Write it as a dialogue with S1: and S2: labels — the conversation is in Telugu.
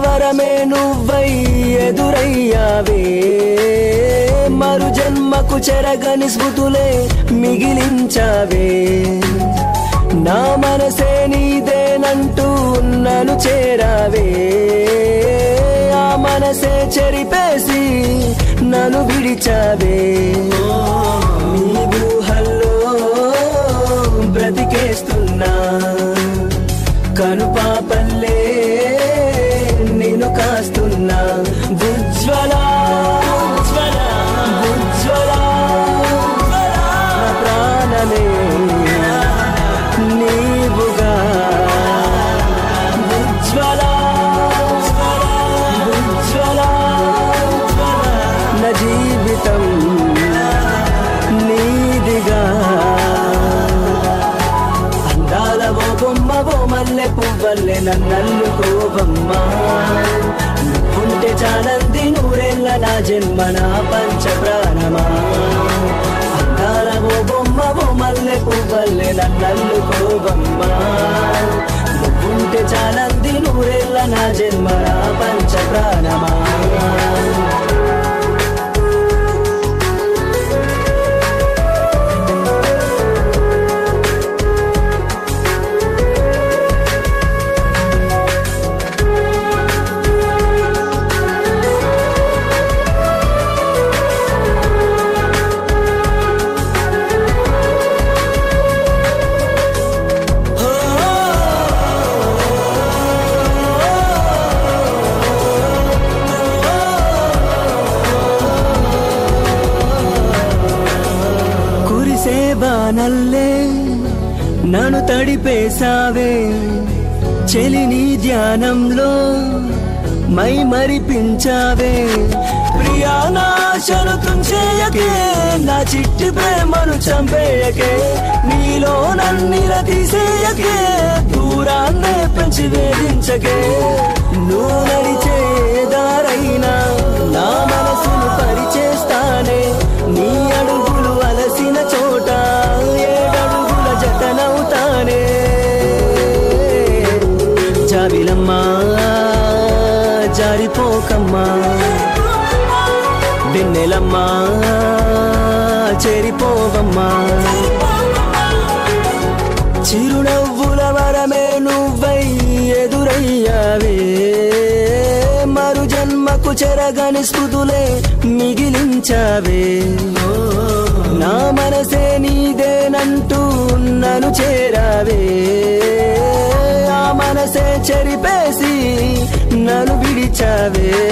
S1: వరమే నువ్వై ఎదురయ్యావే మరు జన్మకు చెరగని స్మృతులే మిగిలించావే నా మనసే నీదేనంటూ నన్ను చేరావే ఆ మనసే చెరిపేసి నన్ను విడిచావే నీ ఊహల్లో బ్రతికేస్తున్నా కనుపాపల్లే నేను కాస్తున్నా ఉజ్వల ఉజ్వల ఉజ్వల నా ప్రాణమే నీవుగా ఉజ్వల ఉజ్వల నా జీవితం నీదిగా అందాల ఓ బొమ్మ ఓ మల్లె పువ్వల్లె నన్నల్లుకోవమ్మా ఉంటే చాలంది నూరేళ్ళ నా జన్మ నా పంచ ప్రాణమా అందాల ఓ బొమ్మ ఓ మల్లె పువ్వల్లె నన్నల్లుకోవమ్మా ఉంటే చాలంది నూరేళ్ళ నా జన్మ నా పంచ ప్రాణమా కురిసే బానల్లే నన్ను తడిపేశావే చెలిని ధ్యానంలో మై మరిపించావే ప్రియా నాశను తుంచేయకే నా చిట్టి ప్రేమను చంపేయకే నీలో నన్నిల తీసేయకే దూరాన్నే పెంచి వేధించకే నువ్వు నడిచే దారైనా నా మనసును పరిచేస్తానే నీ అడుగులు అలసిన చోట ఏడడుగుల జతనవుతానే జాబిలమ్మా జారిపోకమ్మా వెన్నెలమ్మా చేరిపోవమ్మా చిరునవ్వుల వరమే నువ్వై ఎదురయ్యావే మరు జన్మకు చెరగని స్మృతులే మిగిలించావే నా మనసే నీదేనంటూ నన్ను చేరావే ఆ మనసే చెరిపేసి నన్ను విడిచావే